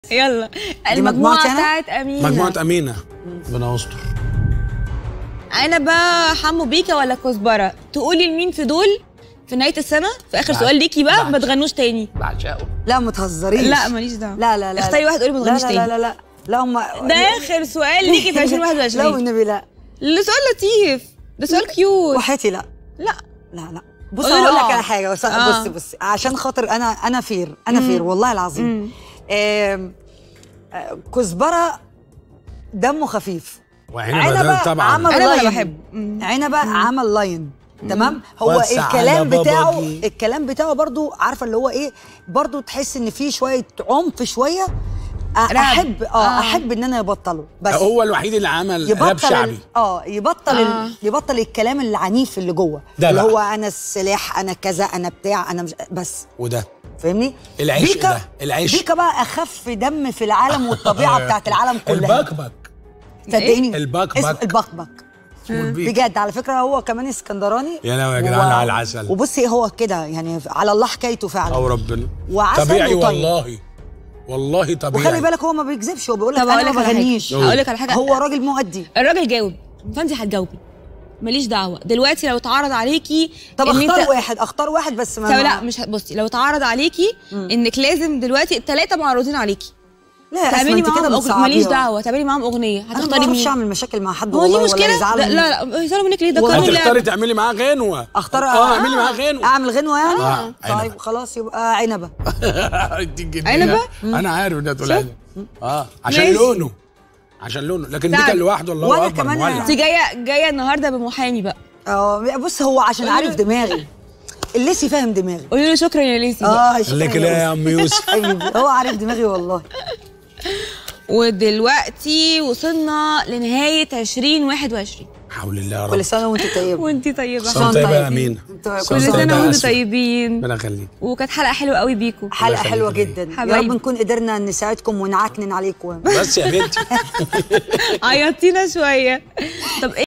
يلا مجموعتي المجموعه أنا؟ بتاعت امينه مجموعة أمينة ربنا يستر انا بقى حمو بيكا ولا كزبره تقولي لمين في دول في نهايه السنه في اخر بعد- سؤال ليكي بقى ما بعد. تغنوش تاني بعشقه لا ما تهزريش لا ماليش دعوه لا لا لا اختاري واحد قولي ما لا تغنيش لا تاني لا لا لا لا هم ده اخر سؤال ليكي في 2021 لا والنبي لا ده سؤال لطيف ده سؤال كيوت وحياتي لا لا لا لا بص قولي هقول له لك آه. على حاجه بس آه. بص بص عشان خاطر انا انا فير انا فير والله العظيم آم، آه، كزبره دمه خفيف وعنبة ده طبعا عمل أنا اللي لاين بحب. مم. عنبه عمل لاين تمام هو وسع الكلام على بابا بتاعه جي. الكلام بتاعه برضو عارفه اللي هو ايه برضو تحس ان فيه شويه عنف شويه أ- راب. احب اه آه. احب ان انا يبطله بس هو الوحيد اللي عمل راب يبطل شعبي ال- اه يبطل آه. آه. يبطل الكلام العنيف اللي جوه ده اللي بقى. هو انا السلاح انا كذا انا بتاع انا مش بس وده فاهمني العشق بيكا ده، العشق. بيكا بقى اخف دم في العالم والطبيعه بتاعت العالم كلها البكبك صدقني البكبك. اسمه البكبك بجد على فكره هو كمان اسكندراني يا لهوي يا جدعان على العسل. وبصي هو كده يعني على الله حكايته فعلا او ربنا وعسل طبيعي وطيب. والله والله طبيعي وخلي بالك هو ما بيكذبش هو بيقول لك طب انا اقول ما لك على حاجه بغنيش اقول لك على حاجه هو راجل مؤدي الراجل جاوب فانت هتجاوبي ماليش دعوه دلوقتي لو اتعرض عليكي طب إن اختار انت- واحد اختار واحد بس ما طب لا مش ه- بصي لو اتعرض عليكي انك لازم دلوقتي الثلاثه معروضين عليكي لا أسمع تعملي انت كده معاهم أغ... ماليش بتصعبيها. دعوه تعملي معاهم اغنيه انا ما هتختاري بعرفش مين اعمل مشاكل مع حد هو دي والله ولا مشكله يزعل لا مني. لا لا يزعلوا منك ليه ده ولا قانون هتختاري اللعبه تعملي معاه غنوه اختار اه اعملي معاه غنوه اعمل غنوه يعني آه، طيب عنبة. خلاص يبقى عنبه دي جديدة. عنبة؟ انا عارف انها تقول عنبة اه عشان ماشي. لونه عشان لونه لكن تعال. بيكا لوحده الله وأنا اكبر كمان مولع انت جايه جايه النهارده بمحامي بقى اه بص هو عشان عارف دماغي الليسي فاهم دماغي قولي له شكرا يا ليسي بقى. اه شكراً لك لا يا ام يوسف حبيبي هو عارف دماغي والله ودلوقتي وصلنا لنهايه 2021 حول الله يا رب كل سنه وانت طيب وانت طيبه سنة طيبة يا أمين انتوا سنة كل كل طيبة سنه يا وانتم أسماء. طيبين ربنا يخليك وكانت حلقه حلوه قوي بيكم حلقه يخليك حلوه يا بيه. جدا يا حبايبي. رب نكون قدرنا نساعدكم ونعكنن عليكم بس يا بنتي عيطتينا شويه طب